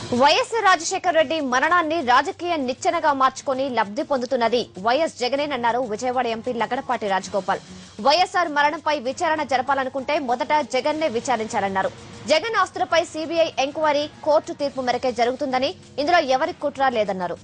YS Rajasekhara Reddy మరణాన్ని రాజకీయ నిచ్చెనగా మార్చుకొని లబ్ధి పొందుతున్నది వైఎస్ జగనేనన్నారు విజయవాడ ఎంపీ లగడపాటి రాజగోపాల్ వైఎస్ఆర్ మరణంపై విచారణ జరపాలనుకుంటే మొదట జగన్నే విచారించాలన్నారు జగన్ ఆస్తులపై సీబీఐ ఎంక్వైరీ కోర్టు తీర్పు మేరకే జరుగుతుందని ఇందులో ఎవరి కుట్ర లేదన్నారు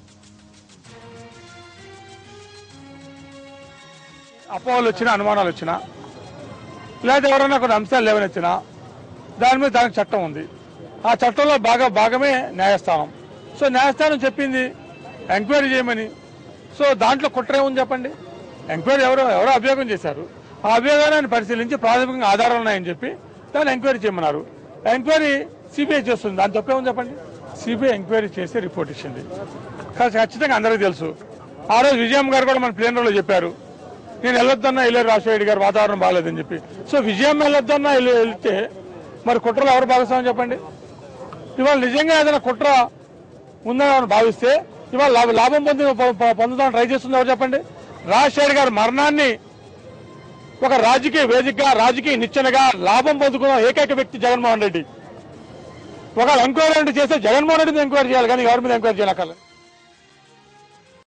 అపోహలు వచ్చినా అనుమానాలు వచ్చినా లేదా ఎవరైనా కొన్ని అంశాలు లేవనెత్తినా దాని మీద దానికి చట్టం ఉంది ఆ చట్టంలో బాగా భాగమే న్యాయస్థానం సో న్యాయస్థానం చెప్పింది ఎంక్వైరీ చేయమని సో దాంట్లో కుట్ర ఏముంది చెప్పండి ఎంక్వైరీ ఎవరో ఎవరో అభియోగం చేశారు ఆ అభియోగాన్ని పరిశీలించి ప్రాథమికంగా ఆధారాలు ఉన్నాయని చెప్పి దాన్ని ఎంక్వైరీ చేయమన్నారు ఎంక్వైరీ సిబిఐ చేస్తుంది దాని తప్పేముంది చెప్పండి సిబిఐ ఎంక్వైరీ చేసి రిపోర్ట్ ఇచ్చింది కానీ ఖచ్చితంగా అందరికీ తెలుసు ఆ రోజు విజయం గారు కూడా మన ప్లేనర్లో చెప్పారు నేను వెళ్ళొద్దన్నా వెళ్ళారు రాజశేఖర గారు వాతావరణం బాగాలేదని చెప్పి సో విజయం వెళ్ళొద్దన్నా వెళ్ళి- వెళ్తే మరి కుట్రలో ఎవరు భాగస్వామ్యం చెప్పండి ఇవాళ నిజంగా ఏదైనా కుట్ర ఉందని మనం భావిస్తే ఇవాళ లాభ- లాభం పొంది పొ- పొ- పొందుదామని ట్రై చేస్తుంది ఎవరు చెప్పండి రాజశేఖర్ గారి మరణాన్ని ఒక రాజకీయ వేదికగా రాజకీయ నిచ్చెనగా లాభం పొందుకున్న ఏకైక వ్యక్తి జగన్మోహన్ రెడ్డి ఒక ఎంక్వైరీ అంటే చేస్తే జగన్మోహన్ రెడ్డి మీద ఎంక్వైరీ చేయాలి కానీ ఎవరి మీద ఎంక్వైరీ చేయాలి